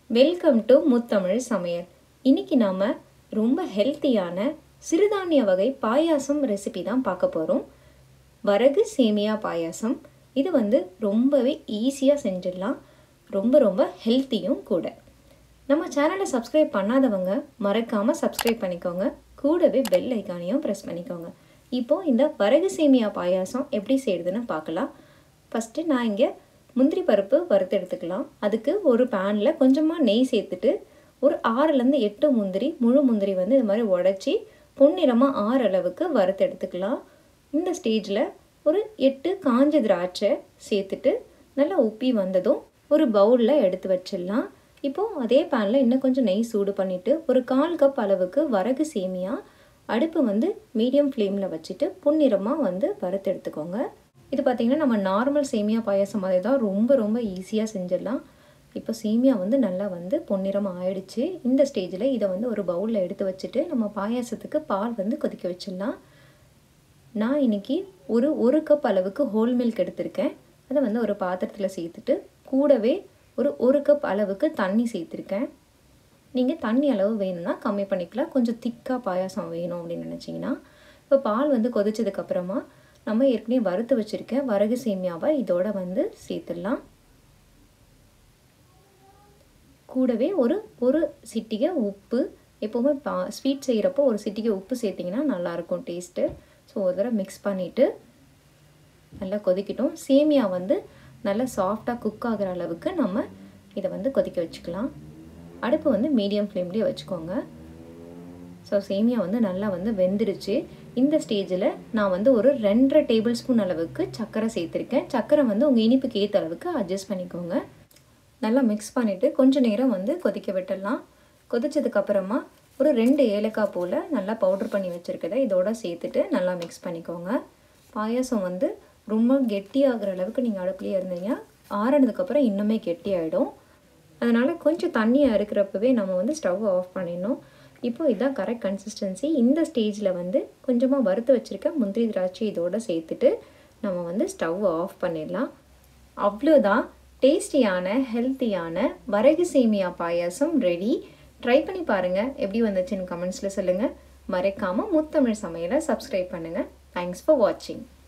welcome to முத்தமிழ் சமையல் இன்னைக்கு நாம ரொம்ப ஹெல்த்தியான சிறுதானிய வகை பாயாசம் ரெசிபி தான் பார்க்க போகிறோம் வரகு சேமியா பாயாசம் இது வந்து ரொம்பவே ஈஸியாக செஞ்சிடலாம் ரொம்ப ரொம்ப ஹெல்த்தியும் கூட நம்ம சேனலை சப்ஸ்கிரைப் பண்ணாதவங்க மறக்காமல் சப்ஸ்கிரைப் பண்ணிக்கோங்க கூடவே பெல் ஐக்கானையும் ப்ரெஸ் பண்ணிக்கோங்க இப்போது இந்த வரகு சேமியா பாயாசம் எப்படி செய்யுதுன்னு பார்க்கலாம் ஃபஸ்ட்டு நான் இங்கே முந்திரி பருப்பு வறுத்து எடுத்துக்கலாம் அதுக்கு ஒரு பேனில் கொஞ்சமாக நெய் சேர்த்துட்டு ஒரு ஆறுலேருந்து எட்டு முந்திரி முழு முந்திரி வந்து இது மாதிரி உடச்சி பொன்னிறமாக ஆறு அளவுக்கு வறுத்து எடுத்துக்கலாம் இந்த ஸ்டேஜில் ஒரு எட்டு காஞ்ச திராட்சை சேர்த்துட்டு நல்லா உப்பி வந்ததும் ஒரு பவுலில் எடுத்து வச்சிடலாம் இப்போது அதே பேனில் இன்னும் கொஞ்சம் நெய் சூடு பண்ணிவிட்டு ஒரு கால் கப் அளவுக்கு வரகு சேமியா அடுப்பு வந்து மீடியம் ஃப்ளேமில் வச்சுட்டு பொன்னிறமாக வந்து வறுத்து எடுத்துக்கோங்க இது பார்த்திங்கன்னா நம்ம நார்மல் சேமியா பாயாசம் மாதிரி தான் ரொம்ப ரொம்ப ஈஸியாக செஞ்சிடலாம் இப்போ சேமியா வந்து நல்லா வந்து பொன்னிறம் ஆயிடுச்சு இந்த ஸ்டேஜில் இதை வந்து ஒரு பவுலில் எடுத்து வச்சுட்டு நம்ம பாயாசத்துக்கு பால் வந்து கொதிக்க வச்சிடலாம் நான் இன்றைக்கி ஒரு ஒரு கப் அளவுக்கு ஹோல் மில்க் எடுத்திருக்கேன் அதை வந்து ஒரு பாத்திரத்தில் சேர்த்துட்டு கூடவே ஒரு ஒரு கப் அளவுக்கு தண்ணி சேர்த்துருக்கேன் நீங்கள் தண்ணி அளவு வேணும்னா கம்மி பண்ணிக்கலாம் கொஞ்சம் திக்காக பாயாசம் வேணும் அப்படின்னு நினச்சிங்கன்னா இப்போ பால் வந்து கொதிச்சதுக்கப்புறமா நம்ம ஏற்கனவே வறுத்து வச்சுருக்க வரகு சேமியாவை இதோட வந்து சேர்த்துடலாம் கூடவே ஒரு ஒரு சிட்டிகை உப்பு எப்போவுமே பா ஸ்வீட் செய்கிறப்போ ஒரு சிட்டிகை உப்பு சேர்த்திங்கன்னா நல்லாயிருக்கும் டேஸ்ட்டு ஸோ ஒரு தடவை மிக்ஸ் பண்ணிவிட்டு நல்லா கொதிக்கட்டும் சேமியா வந்து நல்லா சாஃப்டாக குக் ஆகிற அளவுக்கு நம்ம இதை வந்து கொதிக்க வச்சுக்கலாம் அடுப்பு வந்து மீடியம் ஃப்ளேம்லேயே வச்சுக்கோங்க ஸோ சேமியா வந்து நல்லா வந்து வெந்துடுச்சு இந்த ஸ்டேஜில் நான் வந்து ஒரு ரெண்டரை டேபிள் ஸ்பூன் அளவுக்கு சர்க்கரை சேர்த்துருக்கேன் சர்க்கரை வந்து உங்கள் இனிப்புக்கு ஏற்ற அளவுக்கு அட்ஜஸ்ட் பண்ணிக்கோங்க நல்லா மிக்ஸ் பண்ணிவிட்டு கொஞ்சம் நேரம் வந்து கொதிக்க விட்டுடலாம் கொதிச்சதுக்கப்புறமா ஒரு ரெண்டு ஏலக்காய் போல் நல்லா பவுட்ரு பண்ணி வச்சுருக்கதை இதோட சேர்த்துட்டு நல்லா மிக்ஸ் பண்ணிக்கோங்க பாயாசம் வந்து ரொம்ப கெட்டியாகிற அளவுக்கு நீங்கள் அடுப்புலேயே இருந்தீங்க ஆறினதுக்கப்புறம் இன்னுமே கெட்டியாயிடும் அதனால் கொஞ்சம் தண்ணியாக இருக்கிறப்பவே நம்ம வந்து ஸ்டவ் ஆஃப் பண்ணிடணும் இப்போ இதுதான் கரெக்ட் கன்சிஸ்டன்சி இந்த ஸ்டேஜில் வந்து கொஞ்சமாக வறுத்து வச்சுருக்க முந்திரி திராட்சை இதோடு சேர்த்துட்டு நம்ம வந்து ஸ்டவ் ஆஃப் பண்ணிடலாம் அவ்வளோதான் டேஸ்டியான ஹெல்த்தியான வரகு சேமியா பாயாசம் ரெடி ட்ரை பண்ணி பாருங்கள் எப்படி வந்துச்சுன்னு கமெண்ட்ஸில் சொல்லுங்கள் மறைக்காமல் முத்தமிழ் சமையலை சப்ஸ்கிரைப் பண்ணுங்கள் தேங்க்ஸ் ஃபார் வாட்சிங்